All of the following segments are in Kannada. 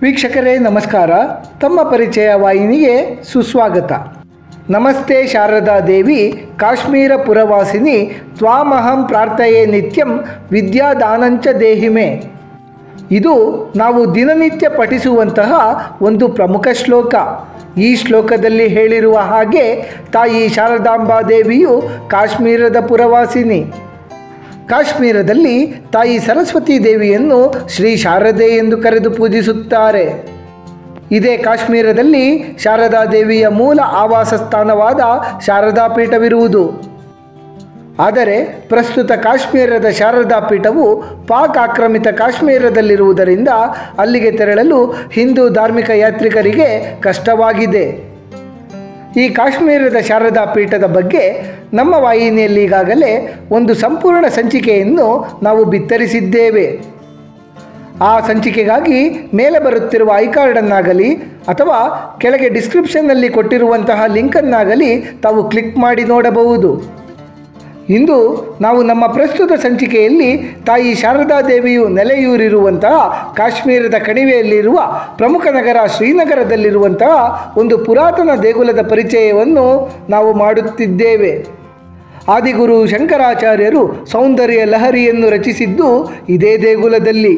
ವೀಕ್ಷಕರೇ ನಮಸ್ಕಾರ ತಮ್ಮ ಪರಿಚಯ ವಾಹಿನಿಗೆ ಸುಸ್ವಾಗತ ನಮಸ್ತೆ ಶಾರದಾ ದೇವಿ ಕಾಶ್ಮೀರ ಪುರವಾಸಿನಿ ತ್ವಾಮಹಂ ಪ್ರಾರ್ಥಯೆ ನಿತ್ಯಂ ವಿದ್ಯಾದಾನಂಚ ದೇಹಿಮೆ ಇದು ನಾವು ದಿನನಿತ್ಯ ಪಠಿಸುವಂತಹ ಒಂದು ಪ್ರಮುಖ ಶ್ಲೋಕ ಈ ಶ್ಲೋಕದಲ್ಲಿ ಹೇಳಿರುವ ಹಾಗೆ ತಾಯಿ ಶಾರದಾಂಬಾ ದೇವಿಯು ಕಾಶ್ಮೀರದ ಪುರವಾಸಿನಿ ಕಾಶ್ಮೀರದಲ್ಲಿ ತಾಯಿ ಸರಸ್ವತಿ ದೇವಿಯನ್ನು ಶ್ರೀ ಶಾರದೆ ಎಂದು ಕರೆದು ಪೂಜಿಸುತ್ತಾರೆ ಇದೇ ಕಾಶ್ಮೀರದಲ್ಲಿ ಶಾರದಾ ದೇವಿಯ ಮೂಲ ಆವಾಸ ಸ್ಥಾನವಾದ ಶಾರದಾ ಪೀಠವಿರುವುದು ಆದರೆ ಪ್ರಸ್ತುತ ಕಾಶ್ಮೀರದ ಶಾರದಾ ಪೀಠವು ಪಾಕ್ ಆಕ್ರಮಿತ ಕಾಶ್ಮೀರದಲ್ಲಿರುವುದರಿಂದ ಅಲ್ಲಿಗೆ ತೆರಳಲು ಹಿಂದೂ ಧಾರ್ಮಿಕ ಯಾತ್ರಿಕರಿಗೆ ಕಷ್ಟವಾಗಿದೆ ಈ ಕಾಶ್ಮೀರದ ಶಾರದಾ ಪೀಠದ ಬಗ್ಗೆ ನಮ್ಮ ವಾಹಿನಿಯಲ್ಲಿ ಈಗಾಗಲೇ ಒಂದು ಸಂಪೂರ್ಣ ಸಂಚಿಕೆಯನ್ನು ನಾವು ಬಿತ್ತರಿಸಿದ್ದೇವೆ ಆ ಸಂಚಿಕೆಗಾಗಿ ಮೇಲೆ ಬರುತ್ತಿರುವ ಐ ಕಾರ್ಡನ್ನಾಗಲಿ ಅಥವಾ ಕೆಳಗೆ ಡಿಸ್ಕ್ರಿಪ್ಷನ್ನಲ್ಲಿ ಕೊಟ್ಟಿರುವಂತಹ ಲಿಂಕನ್ನಾಗಲಿ ತಾವು ಕ್ಲಿಕ್ ಮಾಡಿ ನೋಡಬಹುದು ಇಂದು ನಾವು ನಮ್ಮ ಪ್ರಸ್ತುತ ಸಂಚಿಕೆಯಲ್ಲಿ ತಾಯಿ ಶಾರದಾ ದೇವಿಯು ನೆಲೆಯೂರಿರುವಂತಹ ಕಾಶ್ಮೀರದ ಕಣಿವೆಯಲ್ಲಿರುವ ಪ್ರಮುಖ ನಗರ ಶ್ರೀನಗರದಲ್ಲಿರುವಂತಹ ಒಂದು ಪುರಾತನ ದೇಗುಲದ ಪರಿಚಯವನ್ನು ನಾವು ಮಾಡುತ್ತಿದ್ದೇವೆ ಆದಿಗುರು ಶಂಕರಾಚಾರ್ಯರು ಸೌಂದರ್ಯ ಲಹರಿಯನ್ನು ರಚಿಸಿದ್ದು ಇದೇ ದೇಗುಲದಲ್ಲಿ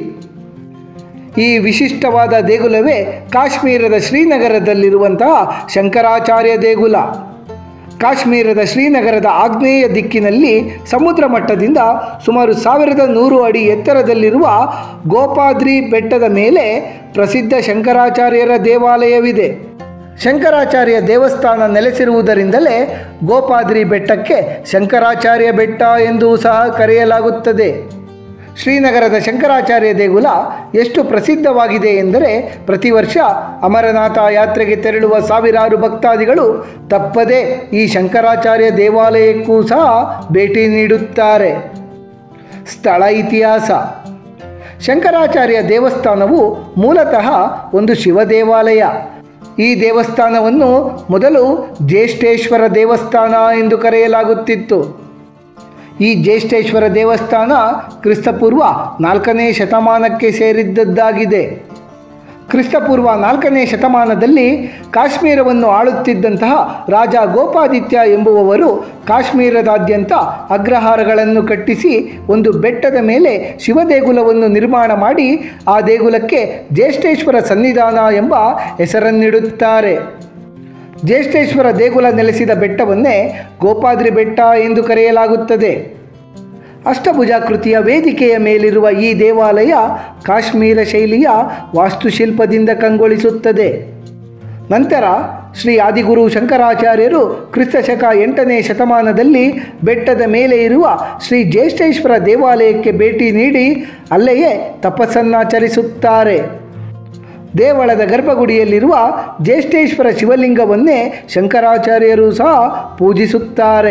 ಈ ವಿಶಿಷ್ಟವಾದ ದೇಗುಲವೇ ಕಾಶ್ಮೀರದ ಶ್ರೀನಗರದಲ್ಲಿರುವಂತಹ ಶಂಕರಾಚಾರ್ಯ ದೇಗುಲ ಕಾಶ್ಮೀರದ ಶ್ರೀನಗರದ ಆಗ್ನೇಯ ದಿಕ್ಕಿನಲ್ಲಿ ಸಮುದ್ರ ಮಟ್ಟದಿಂದ ಸುಮಾರು ಸಾವಿರದ ನೂರು ಅಡಿ ಎತ್ತರದಲ್ಲಿರುವ ಗೋಪಾದ್ರಿ ಬೆಟ್ಟದ ಮೇಲೆ ಪ್ರಸಿದ್ಧ ಶಂಕರಾಚಾರ್ಯರ ದೇವಾಲಯವಿದೆ ಶಂಕರಾಚಾರ್ಯ ದೇವಸ್ಥಾನ ನೆಲೆಸಿರುವುದರಿಂದಲೇ ಗೋಪಾದ್ರಿ ಬೆಟ್ಟಕ್ಕೆ ಶಂಕರಾಚಾರ್ಯ ಬೆಟ್ಟ ಎಂದೂ ಸಹ ಕರೆಯಲಾಗುತ್ತದೆ ಶ್ರೀನಗರದ ಶಂಕರಾಚಾರ್ಯ ದೇಗುಲ ಎಷ್ಟು ಪ್ರಸಿದ್ಧವಾಗಿದೆ ಎಂದರೆ ಪ್ರತಿ ವರ್ಷ ಅಮರನಾಥ ಯಾತ್ರೆಗೆ ತೆರಳುವ ಸಾವಿರಾರು ಭಕ್ತಾದಿಗಳು ತಪ್ಪದೇ ಈ ಶಂಕರಾಚಾರ್ಯ ದೇವಾಲಯಕ್ಕೂ ಸಹ ಭೇಟಿ ನೀಡುತ್ತಾರೆ ಸ್ಥಳ ಇತಿಹಾಸ ಶಂಕರಾಚಾರ್ಯ ದೇವಸ್ಥಾನವು ಮೂಲತಃ ಒಂದು ಶಿವ ದೇವಾಲಯ ಈ ದೇವಸ್ಥಾನವನ್ನು ಮೊದಲು ಜ್ಯೇಷ್ಠೇಶ್ವರ ದೇವಸ್ಥಾನ ಎಂದು ಕರೆಯಲಾಗುತ್ತಿತ್ತು ಈ ಜ್ಯೇಷ್ಠೇಶ್ವರ ದೇವಸ್ಥಾನ ಕ್ರಿಸ್ತಪೂರ್ವ ನಾಲ್ಕನೇ ಶತಮಾನಕ್ಕೆ ಸೇರಿದ್ದದ್ದಾಗಿದೆ ಕ್ರಿಸ್ತಪೂರ್ವ ನಾಲ್ಕನೇ ಶತಮಾನದಲ್ಲಿ ಕಾಶ್ಮೀರವನ್ನು ಆಳುತ್ತಿದ್ದಂತಹ ರಾಜ ಗೋಪಾದಿತ್ಯ ಎಂಬುವವರು ಕಾಶ್ಮೀರದಾದ್ಯಂತ ಅಗ್ರಹಾರಗಳನ್ನು ಕಟ್ಟಿಸಿ ಒಂದು ಬೆಟ್ಟದ ಮೇಲೆ ಶಿವದೇಗುಲವನ್ನು ನಿರ್ಮಾಣ ಮಾಡಿ ಆ ದೇಗುಲಕ್ಕೆ ಜ್ಯೇಷ್ಠೇಶ್ವರ ಸನ್ನಿಧಾನ ಎಂಬ ಹೆಸರನ್ನಿಡುತ್ತಾರೆ ಜ್ಯೇಷ್ಠೇಶ್ವರ ದೇಗುಲ ನೆಲೆಸಿದ ಬೆಟ್ಟವನ್ನೇ ಗೋಪಾದ್ರಿ ಬೆಟ್ಟ ಎಂದು ಕರೆಯಲಾಗುತ್ತದೆ ಅಷ್ಟಭುಜಾಕೃತಿಯ ವೇದಿಕೆಯ ಮೇಲಿರುವ ಈ ದೇವಾಲಯ ಕಾಶ್ಮೀರ ಶೈಲಿಯ ವಾಸ್ತುಶಿಲ್ಪದಿಂದ ಕಂಗೊಳಿಸುತ್ತದೆ ನಂತರ ಶ್ರೀ ಆದಿಗುರು ಶಂಕರಾಚಾರ್ಯರು ಕ್ರಿಸ್ತಶಕ ಎಂಟನೇ ಶತಮಾನದಲ್ಲಿ ಬೆಟ್ಟದ ಮೇಲೆ ಇರುವ ಶ್ರೀ ಜ್ಯೇಷ್ಠೇಶ್ವರ ದೇವಾಲಯಕ್ಕೆ ಭೇಟಿ ನೀಡಿ ಅಲ್ಲಿಯೇ ತಪಸ್ಸನ್ನಾಚರಿಸುತ್ತಾರೆ ದೇವಳದ ಗರ್ಭಗುಡಿಯಲ್ಲಿರುವ ಜ್ಯೇಷ್ಠೇಶ್ವರ ಶಿವಲಿಂಗವನ್ನೇ ಶಂಕರಾಚಾರ್ಯರು ಸಹ ಪೂಜಿಸುತ್ತಾರೆ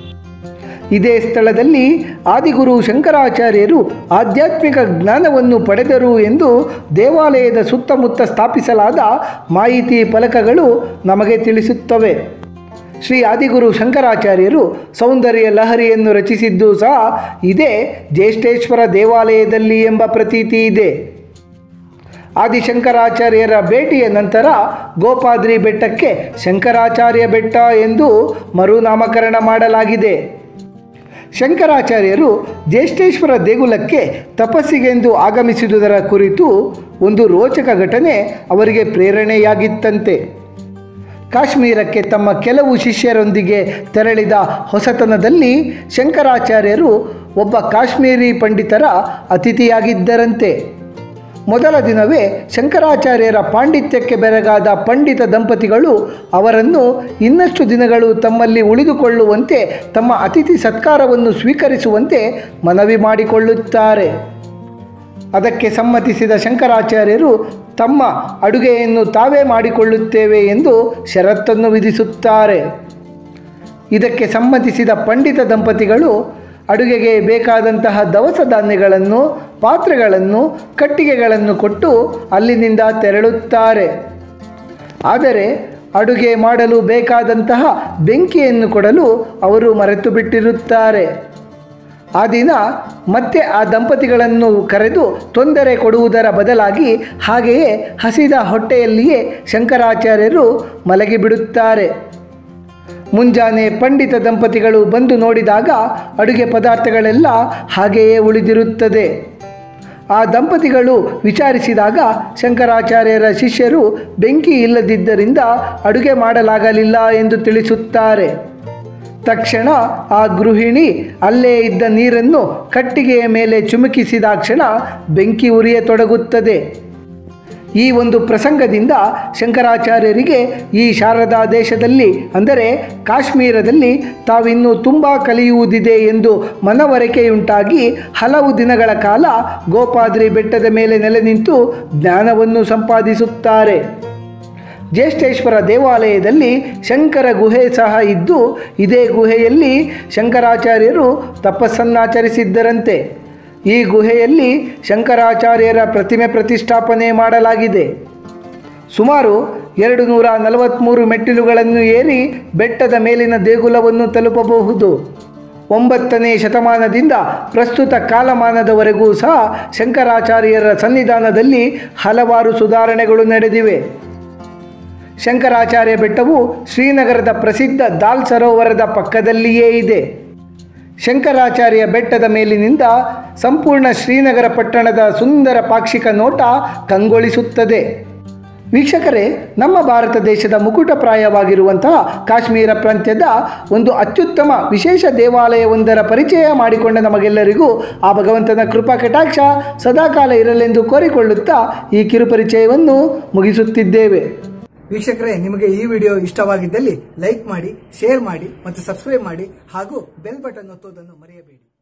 ಇದೇ ಸ್ಥಳದಲ್ಲಿ ಆದಿಗುರು ಶಂಕರಾಚಾರ್ಯರು ಆಧ್ಯಾತ್ಮಿಕ ಜ್ಞಾನವನ್ನು ಪಡೆದರು ಎಂದು ದೇವಾಲಯದ ಸುತ್ತಮುತ್ತ ಸ್ಥಾಪಿಸಲಾದ ಮಾಹಿತಿ ಫಲಕಗಳು ನಮಗೆ ತಿಳಿಸುತ್ತವೆ ಶ್ರೀ ಆದಿಗುರು ಶಂಕರಾಚಾರ್ಯರು ಸೌಂದರ್ಯ ಲಹರಿಯನ್ನು ರಚಿಸಿದ್ದು ಸಹ ಇದೇ ಜ್ಯೇಷ್ಠೇಶ್ವರ ದೇವಾಲಯದಲ್ಲಿ ಎಂಬ ಪ್ರತೀತಿ ಇದೆ ಆದಿಶಂಕರಾಚಾರ್ಯರ ಭೇಟಿಯ ನಂತರ ಗೋಪಾದ್ರಿ ಬೆಟ್ಟಕ್ಕೆ ಶಂಕರಾಚಾರ್ಯ ಬೆಟ್ಟ ಎಂದು ಮರುನಾಮಕರಣ ಮಾಡಲಾಗಿದೆ ಶಂಕರಾಚಾರ್ಯರು ಜ್ಯೇಷ್ಠೇಶ್ವರ ದೇಗುಲಕ್ಕೆ ತಪಸ್ಸಿಗೆಂದು ಆಗಮಿಸಿದುದರ ಕುರಿತು ಒಂದು ರೋಚಕ ಘಟನೆ ಅವರಿಗೆ ಪ್ರೇರಣೆಯಾಗಿತ್ತಂತೆ ಕಾಶ್ಮೀರಕ್ಕೆ ತಮ್ಮ ಕೆಲವು ಶಿಷ್ಯರೊಂದಿಗೆ ತೆರಳಿದ ಹೊಸತನದಲ್ಲಿ ಶಂಕರಾಚಾರ್ಯರು ಒಬ್ಬ ಕಾಶ್ಮೀರಿ ಪಂಡಿತರ ಅತಿಥಿಯಾಗಿದ್ದರಂತೆ ಮೊದಲ ದಿನವೇ ಶಂಕರಾಚಾರ್ಯರ ಪಾಂಡಿತ್ಯಕ್ಕೆ ಬೆರಗಾದ ಪಂಡಿತ ದಂಪತಿಗಳು ಅವರನ್ನು ಇನ್ನಷ್ಟು ದಿನಗಳು ತಮ್ಮಲ್ಲಿ ಉಳಿದುಕೊಳ್ಳುವಂತೆ ತಮ್ಮ ಅತಿಥಿ ಸತ್ಕಾರವನ್ನು ಸ್ವೀಕರಿಸುವಂತೆ ಮನವಿ ಮಾಡಿಕೊಳ್ಳುತ್ತಾರೆ ಅದಕ್ಕೆ ಸಮ್ಮತಿಸಿದ ಶಂಕರಾಚಾರ್ಯರು ತಮ್ಮ ಅಡುಗೆಯನ್ನು ತಾವೇ ಮಾಡಿಕೊಳ್ಳುತ್ತೇವೆ ಎಂದು ಷರತ್ತನ್ನು ವಿಧಿಸುತ್ತಾರೆ ಇದಕ್ಕೆ ಸಮ್ಮತಿಸಿದ ಪಂಡಿತ ದಂಪತಿಗಳು ಅಡುಗೆಗೆ ಬೇಕಾದಂತಹ ದವಸ ಧಾನ್ಯಗಳನ್ನು ಪಾತ್ರೆಗಳನ್ನು ಕಟ್ಟಿಗೆಗಳನ್ನು ಕೊಟ್ಟು ಅಲ್ಲಿನಿಂದ ತೆರಳುತ್ತಾರೆ ಆದರೆ ಅಡುಗೆ ಮಾಡಲು ಬೇಕಾದಂತಹ ಬೆಂಕಿಯನ್ನು ಕೊಡಲು ಅವರು ಮರೆತು ಬಿಟ್ಟಿರುತ್ತಾರೆ ಆ ದಿನ ಮತ್ತೆ ಆ ದಂಪತಿಗಳನ್ನು ಕರೆದು ತೊಂದರೆ ಕೊಡುವುದರ ಬದಲಾಗಿ ಹಾಗೆಯೇ ಹಸಿದ ಹೊಟ್ಟೆಯಲ್ಲಿಯೇ ಶಂಕರಾಚಾರ್ಯರು ಮಲಗಿಬಿಡುತ್ತಾರೆ ಮುಂಜಾನೆ ಪಂಡಿತ ದಂಪತಿಗಳು ಬಂದು ನೋಡಿದಾಗ ಅಡುಗೆ ಪದಾರ್ಥಗಳೆಲ್ಲ ಹಾಗೆಯೇ ಉಳಿದಿರುತ್ತದೆ ಆ ದಂಪತಿಗಳು ವಿಚಾರಿಸಿದಾಗ ಶಂಕರಾಚಾರ್ಯರ ಶಿಷ್ಯರು ಬೆಂಕಿ ಇಲ್ಲದಿದ್ದರಿಂದ ಅಡುಗೆ ಮಾಡಲಾಗಲಿಲ್ಲ ಎಂದು ತಿಳಿಸುತ್ತಾರೆ ತಕ್ಷಣ ಆ ಗೃಹಿಣಿ ಅಲ್ಲೇ ಇದ್ದ ನೀರನ್ನು ಕಟ್ಟಿಗೆಯ ಮೇಲೆ ಚುಮುಕಿಸಿದಾಕ್ಷಣ ಬೆಂಕಿ ಉರಿಯತೊಡಗುತ್ತದೆ ಈ ಒಂದು ಪ್ರಸಂಗದಿಂದ ಶಂಕರಾಚಾರ್ಯರಿಗೆ ಈ ಶಾರದಾ ದೇಶದಲ್ಲಿ ಅಂದರೆ ಕಾಶ್ಮೀರದಲ್ಲಿ ತಾವಿನ್ನೂ ತುಂಬ ಕಲಿಯುವುದಿದೆ ಎಂದು ಮನವರಿಕೆಯುಂಟಾಗಿ ಹಲವು ದಿನಗಳ ಕಾಲ ಗೋಪಾದ್ರಿ ಬೆಟ್ಟದ ಮೇಲೆ ನೆಲೆ ನಿಂತು ಜ್ಞಾನವನ್ನು ಸಂಪಾದಿಸುತ್ತಾರೆ ಜ್ಯೇಷ್ಠೇಶ್ವರ ದೇವಾಲಯದಲ್ಲಿ ಶಂಕರ ಗುಹೆ ಸಹ ಇದ್ದು ಇದೇ ಗುಹೆಯಲ್ಲಿ ಶಂಕರಾಚಾರ್ಯರು ತಪಸ್ಸನ್ನಾಚರಿಸಿದ್ದರಂತೆ ಈ ಗುಹೆಯಲ್ಲಿ ಶಂಕರಾಚಾರ್ಯರ ಪ್ರತಿಮೆ ಪ್ರತಿಷ್ಠಾಪನೆ ಮಾಡಲಾಗಿದೆ ಸುಮಾರು ಎರಡು ನೂರ ನಲವತ್ತ್ಮೂರು ಮೆಟ್ಟಿಲುಗಳನ್ನು ಏರಿ ಬೆಟ್ಟದ ಮೇಲಿನ ದೇಗುಲವನ್ನು ತಲುಪಬಹುದು ಒಂಬತ್ತನೇ ಶತಮಾನದಿಂದ ಪ್ರಸ್ತುತ ಕಾಲಮಾನದವರೆಗೂ ಸಹ ಶಂಕರಾಚಾರ್ಯರ ಸನ್ನಿಧಾನದಲ್ಲಿ ಹಲವಾರು ಸುಧಾರಣೆಗಳು ನಡೆದಿವೆ ಶಂಕರಾಚಾರ್ಯ ಬೆಟ್ಟವು ಶ್ರೀನಗರದ ಪ್ರಸಿದ್ಧ ದಾಲ್ ಸರೋವರದ ಪಕ್ಕದಲ್ಲಿಯೇ ಇದೆ ಶಂಕರಾಚಾರ್ಯ ಬೆಟ್ಟದ ಮೇಲಿನಿಂದ ಸಂಪೂರ್ಣ ಶ್ರೀನಗರ ಪಟ್ಟಣದ ಸುಂದರ ಪಾಕ್ಷಿಕ ನೋಟ ಕಂಗೊಳಿಸುತ್ತದೆ ವೀಕ್ಷಕರೇ ನಮ್ಮ ಭಾರತ ದೇಶದ ಮುಕುಟಪ್ರಾಯವಾಗಿರುವಂತಹ ಕಾಶ್ಮೀರ ಪ್ರಾಂತ್ಯದ ಒಂದು ಅತ್ಯುತ್ತಮ ವಿಶೇಷ ದೇವಾಲಯವೊಂದರ ಪರಿಚಯ ಮಾಡಿಕೊಂಡ ನಮಗೆಲ್ಲರಿಗೂ ಆ ಭಗವಂತನ ಕೃಪಾ ಕಟಾಕ್ಷ ಸದಾಕಾಲ ಇರಲೆಂದು ಕೋರಿಕೊಳ್ಳುತ್ತಾ ಈ ಕಿರುಪರಿಚಯವನ್ನು ಮುಗಿಸುತ್ತಿದ್ದೇವೆ ವೀಕ್ಷಕರೇ ನಿಮಗೆ ಈ ವಿಡಿಯೋ ಇಷ್ಟವಾಗಿದ್ದಲ್ಲಿ ಲೈಕ್ ಮಾಡಿ ಶೇರ್ ಮಾಡಿ ಮತ್ತು ಸಬ್ಸ್ಕ್ರೈಬ್ ಮಾಡಿ ಹಾಗೂ ಬೆಲ್ ಬಟನ್ ಒತ್ತುವುದನ್ನು ಮರೆಯಬೇಡಿ